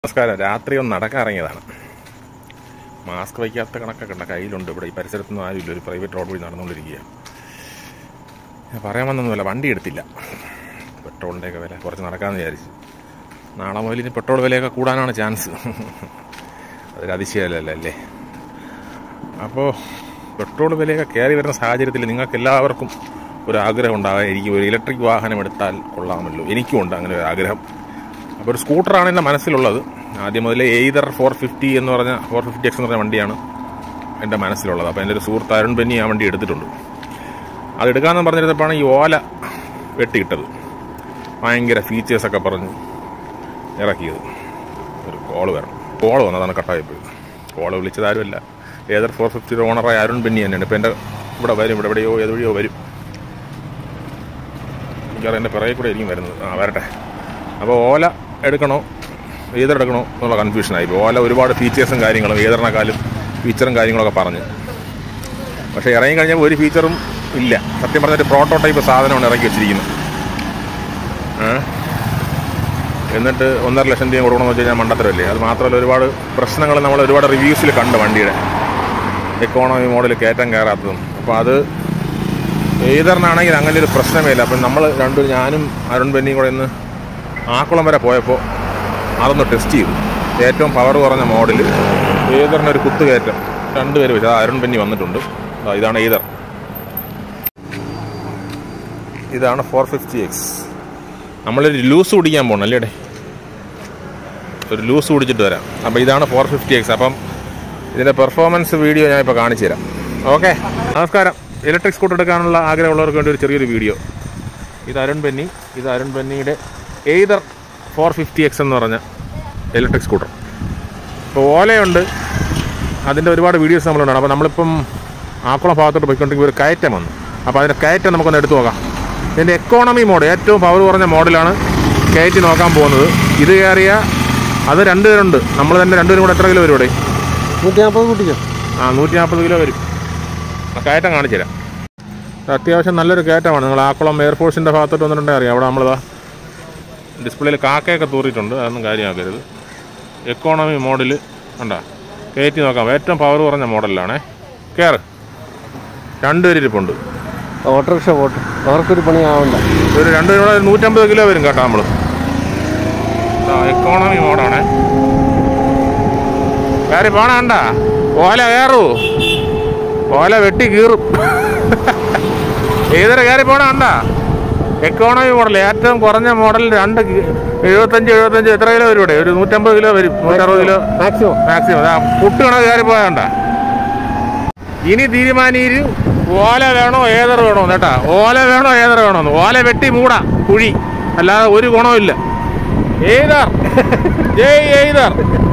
നമസ്കാരം രാത്രി ഒന്ന് നടക്കാൻ ഇറങ്ങിയതാണ് മാസ്ക് വയ്ക്കാത്ത കണക്കൊക്കെ ഉണ്ട് കയ്യിലുണ്ട് ഇവിടെ ഈ പരിസരത്തൊന്നും ആരുമില്ല ഒരു പ്രൈവറ്റ് റോഡ് വഴി നടന്നുകൊണ്ടിരിക്കുക ഞാൻ പറയാൻ വന്നൊന്നുമല്ല വണ്ടി എടുത്തില്ല പെട്രോളിൻ്റെയൊക്കെ വില കുറച്ച് നടക്കാമെന്ന് വിചാരിച്ചു നാളെ മുതൽ ഇനി പെട്രോൾ വിലയൊക്കെ കൂടാനാണ് ചാൻസ് അതൊരു അതിശയമല്ലല്ലോ അല്ലേ അപ്പോൾ പെട്രോൾ വിലയൊക്കെ കയറി വരുന്ന സാഹചര്യത്തിൽ നിങ്ങൾക്ക് എല്ലാവർക്കും ഒരു ആഗ്രഹം ഉണ്ടാകാതിരിക്കും ഒരു ഇലക്ട്രിക് വാഹനം എടുത്താൽ കൊള്ളാമല്ലോ എനിക്കും ഉണ്ട് അങ്ങനെ ഒരു ആഗ്രഹം അപ്പോൾ ഒരു സ്കൂട്ടറാണ് എൻ്റെ മനസ്സിലുള്ളത് ആദ്യം മുതലേ എയ്തർ ഫോർ ഫിഫ്റ്റി എന്ന് പറഞ്ഞ ഫോർ ഫിഫ്റ്റി എക്സ് എന്ന് പറഞ്ഞ വണ്ടിയാണ് എൻ്റെ മനസ്സിലുള്ളത് അപ്പോൾ എൻ്റെ ഒരു സുഹൃത്ത് അരുൺ ബെന്നി ആ വണ്ടി എടുത്തിട്ടുണ്ട് അത് എടുക്കാമെന്ന് പറഞ്ഞിരുന്നപ്പോഴാണ് ഈ ഓല വെട്ടിയിട്ടത് ഭയങ്കര ഫീച്ചേഴ്സൊക്കെ പറഞ്ഞ് ഇറക്കിയത് ഒരു കോള് വരണം കോള് വന്നതാണ് കട്ടായി പോയത് കോള് വിളിച്ചതാരുമല്ല ഏതർ ഫോർ ഫിഫ്റ്റിയുടെ ഓണറായ അരുൺ ബെന്നി തന്നെയാണ് ഇപ്പോൾ എൻ്റെ ഇവിടെ വരും ഇവിടെ എവിടെയോ ഏത് വഴിയോ വരും മിക്കവാറും എൻ്റെ പിറകെ കൂടെ ആയിരിക്കും വരുന്നത് ആ വരട്ടെ അപ്പോൾ ഓല എടുക്കണോ ഏതർ എടുക്കണോ എന്നുള്ള കൺഫ്യൂഷനായി ഇപ്പോൾ ഓല ഒരുപാട് ഫീച്ചേഴ്സും കാര്യങ്ങളും ഏതറിനെക്കാളും ഫീച്ചറും കാര്യങ്ങളൊക്കെ പറഞ്ഞ് പക്ഷേ ഇറങ്ങി കഴിഞ്ഞപ്പോൾ ഒരു ഫീച്ചറും ഇല്ല സത്യം പറഞ്ഞൊരു പ്രോട്ടോടൈപ്പ് സാധനമാണ് ഇറക്കി വെച്ചിരിക്കുന്നത് ഏ? എന്നിട്ട് ഒന്നര ലക്ഷം രൂപ കൊടുക്കണമെന്ന് വെച്ച് കഴിഞ്ഞാൽ മണ്ടത്തരമല്ലേ അത് മാത്രമല്ല ഒരുപാട് പ്രശ്നങ്ങൾ നമ്മൾ ഒരുപാട് റിവ്യൂസിൽ കണ്ട് വണ്ടിയുടെ എക്കോണമി മോഡൽ കയറ്റം കയറാത്തതും അപ്പോൾ അത് ഏതറിനാണെങ്കിൽ അങ്ങനെ ഒരു പ്രശ്നമേ ഇല്ല അപ്പം നമ്മൾ രണ്ടും ഞാനും അരുൺ ബെന്നിയും കൂടെ ഇന്ന് ആക്കുളം വരെ പോയപ്പോൾ അതൊന്ന് ടെസ്റ്റ് ചെയ്തു ഏറ്റവും പവർ കുറഞ്ഞ മോഡൽ ഏതറിനൊരു കുത്തുകയറ്റം രണ്ടുപേര് വെച്ച് ആ അരുൺ ബെന്നി വന്നിട്ടുണ്ട് ദാ ഇതാണ് ഏതർ ഇതാണ് ഫോർ ഫിഫ്റ്റി എക്സ് നമ്മളൊരു ലൂസ് കുടിക്കാൻ പോകണം അല്ലേടെ ഒരു ലൂസ് കുടിച്ചിട്ട് വരാം അപ്പോൾ ഇതാണ് ഫോർ ഫിഫ്റ്റി എക്സ് അപ്പം ഇതിൻ്റെ പെർഫോമൻസ് വീഡിയോ ഞാൻ ഇപ്പോൾ കാണിച്ചു തരാം ഓക്കെ നമസ്കാരം ഇലക്ട്രിക് സ്കൂട്ടർ എടുക്കാനുള്ള ആഗ്രഹമുള്ളവർക്ക് വേണ്ടി ഒരു ചെറിയൊരു വീഡിയോ ഇത് അരുൺ ബെന്നി ഇത് അരുൺ ബെന്നിയുടെ എയ്തർ ഫോർ ഫിഫ്റ്റി എക്സ് എന്ന് പറഞ്ഞ ഇലക്ട്രിക് സ്കൂട്ടർ ഇപ്പോൾ ഓലയുണ്ട് അതിൻ്റെ ഒരുപാട് വീഡിയോസ് നമ്മളുണ്ടാണ് അപ്പോൾ നമ്മളിപ്പം ആക്കുളം ഭാഗത്തോട്ട് പോയിക്കൊണ്ടെങ്കിൽ ഒരു കയറ്റം വന്നു അപ്പോൾ അതിൻ്റെ കയറ്റം നമുക്കൊന്ന് എടുത്തു നോക്കാം ഇതിൻ്റെ എക്കോണമി മോഡ് ഏറ്റവും പവർ കുറഞ്ഞ മോഡലാണ് കയറ്റി നോക്കാൻ പോകുന്നത് ഇത് കയറിയ അത് രണ്ടുപേരുണ്ട് നമ്മൾ തന്നെ രണ്ടുപേരും കൂടെ എത്ര കിലോ വരും ഇവിടെ നൂറ്റി നാൽപ്പത് കൂട്ടിക്കോ ആ നൂറ്റി നാൽപ്പത് കിലോ വരും ആ കയറ്റം കാണിച്ചു തരാം ഇത് അത്യാവശ്യം നല്ലൊരു കയറ്റമാണ് നിങ്ങൾ ആക്കുളം എയർഫോഴ്സിൻ്റെ ഭാഗത്തോട്ട് വന്നിട്ടുണ്ടെങ്കിൽ അറിയാം അവിടെ നമ്മളിതാ ഡിസ്പ്ലേയിൽ കാക്കയൊക്കെ തൂറിയിട്ടുണ്ട് അതൊന്നും കാര്യമാക്കരുത് എക്കോണമി മോഡൽ കണ്ടാ കയറ്റി നോക്കാം ഏറ്റവും പവർ കുറഞ്ഞ മോഡലിലാണേ കയറ് രണ്ടുപേര് ഇരിപ്പുണ്ട് ഓട്ടോറിക്ഷ പോട്ടെ അവർക്കൊരു പണി ആവണ്ട ഒരു രണ്ടുപേരും കൂടെ ഒരു നൂറ്റമ്പത് കിലോ വരും കേട്ടോ നമ്മൾ എക്കോണമി മോഡാണേ കയറി പോണണ്ട ഓല കയറൂ ഓല വെട്ടി കീറും ഏതൊരു കയറി പോണണ്ട എക്കോണമി മോഡൽ ഏറ്റവും കുറഞ്ഞ മോഡൽ രണ്ട് കി- എഴുപത്തഞ്ച് എഴുപത്തഞ്ച് എത്ര കിലോ വരും ഇവിടെ ഒരു നൂറ്റമ്പത് കിലോ വരും നൂറ്ററുപത് കിലോ മാക്സിമം മാക്സിമം അതാ പുട്ട് കണക്ക് കയറി പോയാണ്ട ഇനി തീരുമാനീര് ഓല വേണോ ഏതർ വേണോ കേട്ടാ ഓല വേണോ ഏതർ വേണോ ഓല വെട്ടി മൂടാ കുഴി അല്ലാതെ ഒരു ഗുണമില്ല ഏതർ ജയ് ഏതർ